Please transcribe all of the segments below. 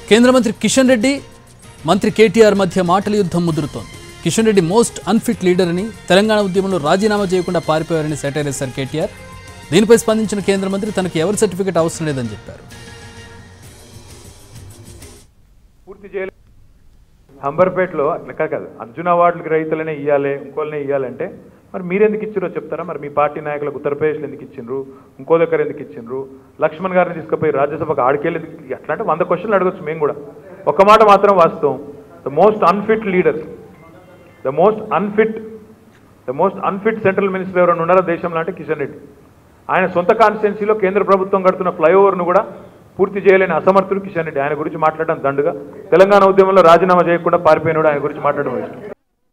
కేంద్ర మంత్రి కిషన్ రెడ్డి మంత్రి కేటీఆర్ మధ్య మాటల యుద్ధం ముదురుతోంది Kishan Reddy most unfit leader అని తెలంగాణ ఉద్యమంలో రాజీనామా చేయకుండా పారిపోయారని సెటైర్ వేశారు కేటీఆర్ దీనిపై స్పందించిన కేంద్ర మంత్రి తనకు ఎవరి సర్టిఫికేట్ అవసరం లేదని చెప్పారు పూర్తి చేయలేదు హంబర్పేటలో అట్లా కాదు కాదు అర్జున అవార్డులకి రైతులనే ఇవ్వాలి ఇంకోళ్ళనే ఇవ్వాలంటే మరి మీరెందుకు ఇచ్చిరో చెప్తారా మరి మీ పార్టీ నాయకులకు ఉత్తరప్రదేశ్లో ఎందుకు ఇచ్చిండ్రు ఇంకో దగ్గర ఎందుకు ఇచ్చిండ్రు లక్ష్మణ్ గారిని తీసుకుపోయి రాజ్యసభకు ఆడికెళ్ళి ఎందుకు- అట్లా అంటే వంద క్వశ్చన్లు అడగచ్చు మేము కూడా ఒక మాట మాత్రం వాస్తవం the most unfit leader the most unfit the most unfit central minister ఎవరైనా ఉన్నారో దేశంలో అంటే కిషన్ రెడ్డి ఆయన సొంత కాన్స్టిట్యున్సీలో కేంద్ర ప్రభుత్వం కడుతున్న ఫ్లైఓవర్ను కూడా పూర్తి చేయలేని అసమర్థుడు కిషన్ రెడ్డి ఆయన గురించి మాట్లాడడం దండుగా తెలంగాణ ఉద్యమంలో రాజీనామా చేయకుండా పారిపోయినాడు ఆయన గురించి మాట్లాడడం ఇష్టం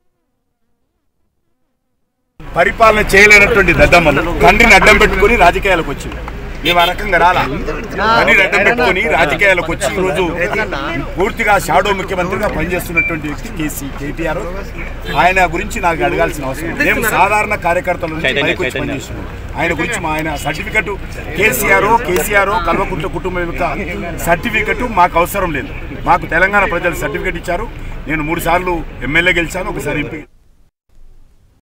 పరిపాలన చేయలేనటువంటి దద్దమ్మలు తండ్రిని అడ్డం పెట్టుకుని రాజకీయాలకు వచ్చింది మేము ఆ రకంగా రాలా తండ్రిని అడ్డం పెట్టుకుని రాజకీయాలకు వచ్చి ఈరోజు పూర్తిగా షాడో ముఖ్యమంత్రిగా పనిచేస్తున్నటువంటి వ్యక్తి కేసీ కేటీఆర్ ఆయన గురించి నాకు అడగాల్సిన అవసరం లేదు. మేము సాధారణ కార్యకర్తల నుంచి పైకి వచ్చి పనిచేస్తున్నాం ఆయన గురించి మా ఆయన సర్టిఫికెట్ కేసీఆర్ కేసీఆర్ కల్వకుంట్ల కుటుంబం యొక్క సర్టిఫికెట్ మాకు అవసరం లేదు మాకు తెలంగాణ ప్రజలు సర్టిఫికెట్ ఇచ్చారు నేను మూడు సార్లు ఎమ్మెల్యే గెలిచాను ఒకసారి ఎంపీ